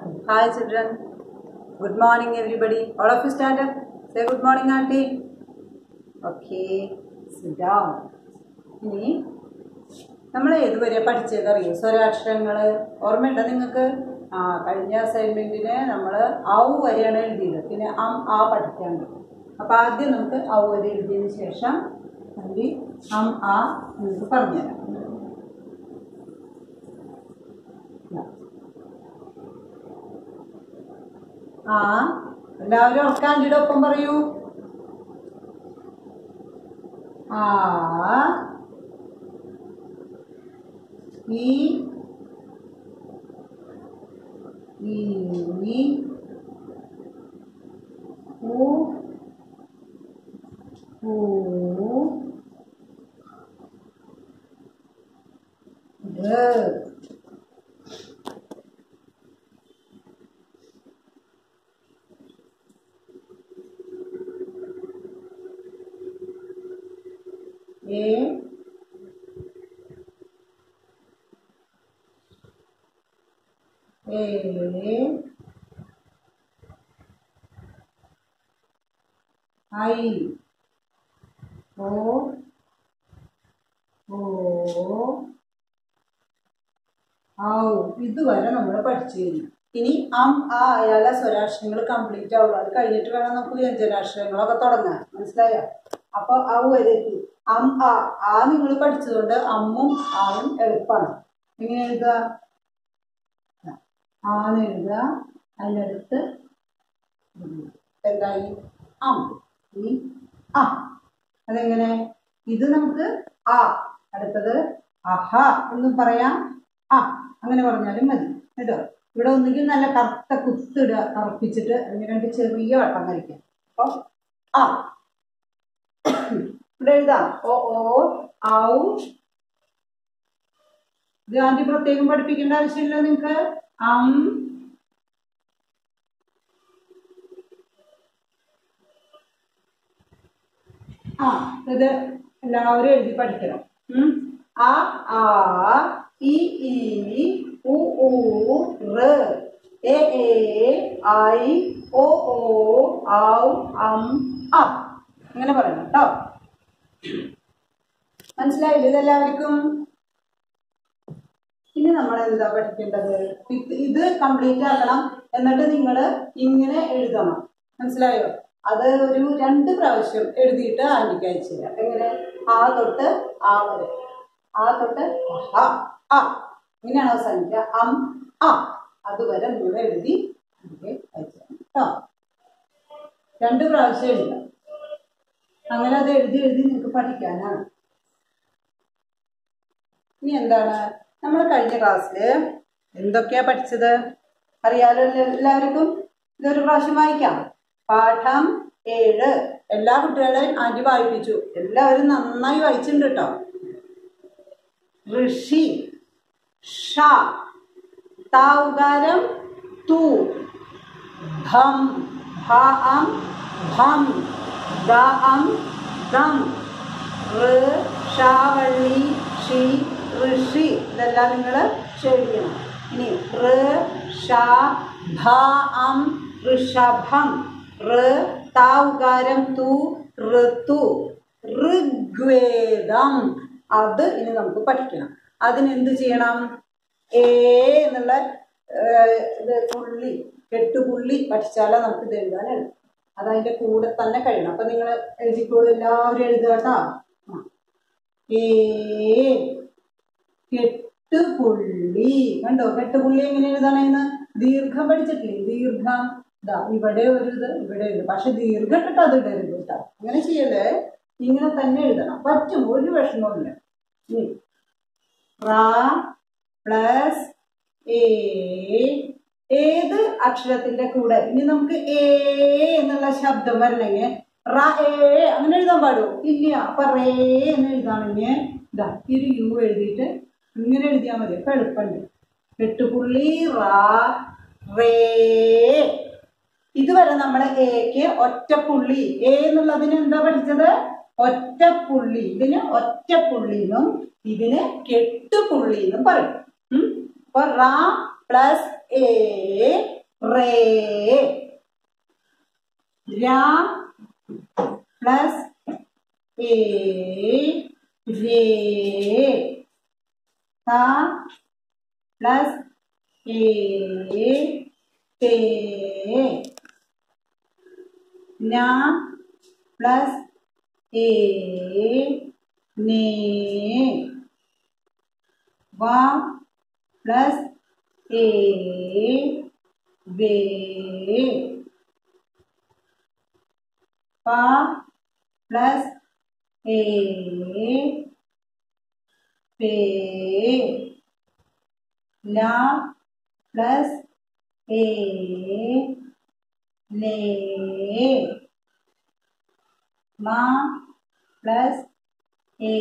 Hi children. Good morning everybody. All of you stand up. Say good morning auntie. Okay. Sit down. ഇനി നമ്മൾ ഏതുവരെ പഠിച്ചത് അറിയോ സ്വരാക്ഷരങ്ങൾ ഓർമ്മയുണ്ടോ നിങ്ങൾക്ക് ആ കഴിഞ്ഞ അസൈൻമെന്റിന് നമ്മൾ ഔ വരെയാണ് എഴുതിയത് പിന്നെ അം ആ പഠിക്കാണ്ട് അപ്പോൾ ആദ്യം നമുക്ക് ഔ വരെ എഴുതിയതിന് ശേഷം അതിൽ അം ആ നിങ്ങൾക്ക് പറഞ്ഞുതരാം ആ എല്ലാവരും ഉറക്കാൻ്റെ ഒപ്പം പറയൂ ആ ഈ ഈ ഉ ഊ ഋ എ എ ഐ ഓ ഓ ഔ ഇതുവരെ നമ്മൾ പഠിച്ചു കഴിഞ്ഞു ഇനി അം ആ അയാളെ സ്വരാക്ഷരങ്ങൾ കംപ്ലീറ്റ് ആവുള്ളൂ അത് കഴിഞ്ഞിട്ട് വേണം നമുക്ക് വ്യഞ്ജനാക്ഷരങ്ങളൊക്കെ തുടങ്ങാൻ മനസ്സിലായോ അപ്പോൾ ഔ വരെ എത്തി അം ആ ആ നിങ്ങൾ പഠിച്ചതുകൊണ്ട് അമ്മും ആവും എളുപ്പമാണ് എങ്ങനെ എഴുതുക ആന്ന് എഴുതുക അതിനടുത്ത് എന്തായി അം ഈ ആ അതെങ്ങനെ ഇത് നമുക്ക് ആ അടുത്തത് അഹ എന്നും പറയാം ആ അങ്ങനെ പറഞ്ഞാലും മതി കേട്ടോ ഇവിടെ ഒന്നുകിൽ നല്ല കറുത്ത കുത്തിടുക കറുപ്പിച്ചിട്ട് അതിന് രണ്ട് ചെറിയ വട്ടം വരയ്ക്കാം അപ്പോൾ ആ ഇവിടെ എഴുതാം ഓ ഓ ഔ ഇത് ആദ്യം പ്രത്യേകം പഠിപ്പിക്കേണ്ട ആവശ്യമില്ല നിങ്ങൾക്ക് അം ആ ഇത് എല്ലാവരും എഴുതി പഠിക്കണം ഉം. അ ആ ഇ ഈ ഉ ഊ റ് എ എ ഐ ഒ ഓ ഔ അം അ അങ്ങനെ പറയണം കേട്ടോ മനസ്സിലായില്ലേ ഇതെല്ലാവർക്കും ഇനി നമ്മൾ എന്താ പഠിക്കേണ്ടത് ഇത് ഇത് കംപ്ലീറ്റ് ആക്കണം എന്നിട്ട് നിങ്ങൾ ഇങ്ങനെ എഴുതണം മനസ്സിലായോ അത് ഒരു രണ്ട് പ്രാവശ്യം എഴുതിയിട്ട് ആൻറ്റിക്ക് അയച്ചു തരാം എങ്ങനെ ആ തൊട്ട് ആ വരെ ആ തൊട്ട് അഹ ആ ഇങ്ങനെയാണ് അവസാനിക്കുക അം ആ അതുവരെ നിങ്ങൾ എഴുതി ആൻറ്റിക്ക് അയച്ചു തരാം കേട്ടോ രണ്ട് പ്രാവശ്യം എഴുതാം അങ്ങനെ അത് എഴുതി എഴുതി നിങ്ങൾക്ക് പഠിക്കാനാണ് ഇനി എന്താണ് നമ്മൾ കഴിഞ്ഞ ക്ലാസ്സിൽ എന്തൊക്കെയാ പഠിച്ചത് അറിയാലോ എല്ലാ- എല്ലാവർക്കും ഇതൊരു പ്രാവശ്യം വായിക്കാം പാഠം ഏഴ് എല്ലാ കുട്ടികളെയും ആദ്യ വായിപ്പിച്ചു എല്ലാവരും നന്നായി വായിച്ചിട്ടുണ്ട് കേട്ടോ ഋഷി ഷ താവുകാരം തു ഭം ഭ അം ഭം ദ അം ദം ഋ ഷാവള്ളി ഷി ഋഷി ഇതെല്ലാം നിങ്ങൾ എഴുതണം ഇനി ഋ ഷ ഭ അം ഋഷഭം ഋ താവുകാരം തു ഋതു ഋഗ്വേദം അത് ഇനി നമുക്ക് പഠിക്കണം അതിനെന്ത് ചെയ്യണം ഏ എന്നുള്ള ഏഹ്, ഇത് പുള്ളി എട്ട് പുള്ളി പഠിച്ചാലേ നമുക്ക് ഇത് എഴുതാൻ എളുപ്പം അത് അതിൻ്റെ കൂടെ തന്നെ കഴിയണം അപ്പം നിങ്ങൾ എഴുതിക്കോളൂ എല്ലാവരും എഴുതുക കേട്ടോ ആ. ഏ കെട്ടുപുള്ളി കണ്ടോ കെട്ടുപുള്ളി എങ്ങനെ എഴുതണമെന്ന് ദീർഘം പഠിച്ചിട്ടില്ലേ ദീർഘം ഇതാ ഇവിടെ ഒരു ഇത് ഇവിടെ ഒരു പക്ഷെ ദീർഘം ഇട്ടിട്ട് അത് ഇടരുത് കേട്ടോ അങ്ങനെ ചെയ്യല്ലേ ഇങ്ങനെ തന്നെ എഴുതണം പറ്റും ഒരു വിഷമവുമില്ല ഇനി റ പ്ലസ് എ ഏത് അക്ഷരത്തിന്റെ കൂടെ ഇനി നമുക്ക് എ എന്നുള്ള ശബ്ദം വരണമെങ്കിൽ റ എ അങ്ങനെ എഴുതാൻ പാടുമോ ഇല്ല അപ്പൊ റേ എന്ന് എഴുതാണെങ്കിൽ ഇതാ ഒരു യു എഴുതിയിട്ട് ഇങ്ങനെ എഴുതിയാൽ മതി അപ്പൊ എളുപ്പമുണ്ട് എട്ടുപുള്ളി റ റേ ഇതുവരെ നമ്മൾ എക്ക് ഒറ്റപ്പുള്ളി എ എന്നുള്ളതിന് എന്താ പഠിച്ചത് ഒറ്റപ്പുള്ളി ഇതിന് ഒറ്റപ്പുള്ളി എന്നും ഇതിന് കെട്ടുപുള്ളി എന്നും പറയും ഉം. അപ്പൊ റ പ്ലസ് എ റേ രാ പ്ലസ് എ രേ ത പ്ലസ് എ തേ ന പ്ലസ് എ നേ വ പ്ലസ് എ വേ പ പ്ലസ് എ പേ ല പ്ലസ് എ ലേ മ പ്ലസ് എ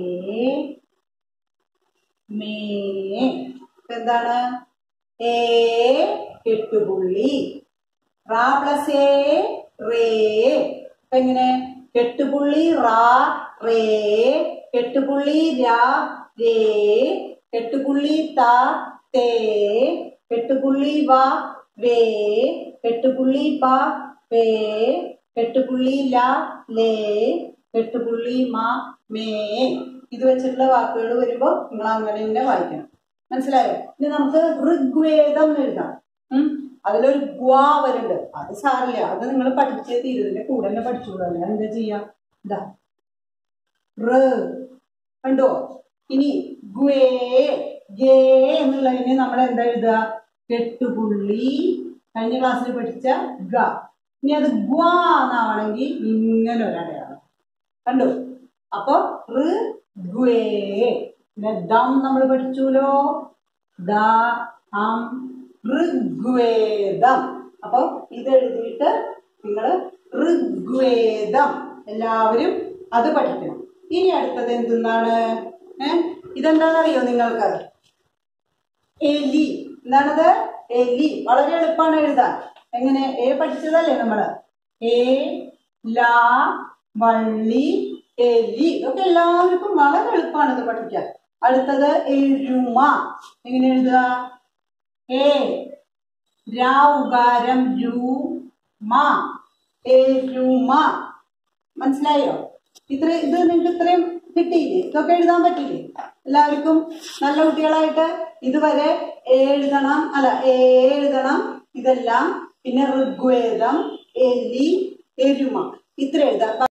മേ എന്താണ് എ കെട്ടുപുള്ളി റാ പ്ലസ് എ റേ അപ്പൊ എങ്ങനെ കെട്ടുപുള്ളി റാ റേ കെട്ടുപുള്ളി രാ രേ കെട്ടുപുള്ളി ത തേ കെട്ടുപുള്ളി വ വേ കെട്ടുപുള്ളി പ പേ കെട്ടുപുള്ളി ല ലേ കെട്ടുപുള്ളി മ മേ ഇത് വെച്ചിട്ടുള്ള വാക്കുകൾ വരുമ്പോൾ നിങ്ങൾ അങ്ങനെ തന്നെ വായിക്കണം മനസ്സിലായോ ഇനി നമുക്ക് ഋഗ്വേദം എന്ന് എഴുതാം ഉം. അതിലൊരു ഗ്വാ വരുന്നുണ്ട് അത് സാറില്ല അത് നിങ്ങൾ പഠിച്ചേ തീരും ഇതിന്റെ കൂടെ തന്നെ പഠിച്ചോളൂ അല്ല എന്താ ചെയ്യാം ഇതാ റ് കണ്ടോ ഇനി ഗ്വേ ഗേ എന്നുള്ളതിന് നമ്മൾ എന്താ എഴുതുക കെട്ടുപുള്ളി കഴിഞ്ഞ ക്ലാസ്സിൽ പഠിച്ച ഗ ഇനി അത് ഗ്വാ എന്നാവണമെങ്കിൽ ഇങ്ങനെ ഒരു അടയാളം കണ്ടു അപ്പൊ ഋ ഗ്വേ പിന്നെ ദം നമ്മൾ പഠിച്ചുല്ലോ ദ അം ഋഗ്വേദം അപ്പൊ ഇത് എഴുതിയിട്ട് നിങ്ങൾ ഋഗ്വേദം എല്ലാവരും അത് പഠിക്കണം ഇനി അടുത്തത് എന്തെന്നാണ് ഏ ഇതെന്താണെന്നറിയോ നിങ്ങൾക്ക് എലി എന്താണത് എലി വളരെ എളുപ്പമാണ് എഴുതാൻ എങ്ങനെ എ പഠിച്ചതല്ലേ നമ്മള് എ ലാ വള്ളി എലി ഇതൊക്കെ എല്ലാവർക്കും വളരെ എളുപ്പമാണ് ഇത് പഠിക്കാൻ അടുത്തത് എഴുമ എങ്ങനെ എഴുതുക എ രാ ഉകാരം രു മ എരുമ മനസ്സിലായോ ഇത്ര ഇത് നിങ്ങൾക്ക് ഇത്രയും കിട്ടിയില്ലേ ഇതൊക്കെ എഴുതാൻ പറ്റില്ലേ എല്ലാവർക്കും നല്ല കുട്ടികളായിട്ട് ഇതുവരെ എ എഴുതണം അല്ല എ എഴുതണം ഇതെല്ലാം പിന്നെ ഋഗ്വേദം എലി എരുമ ഇത്ര എഴുതാം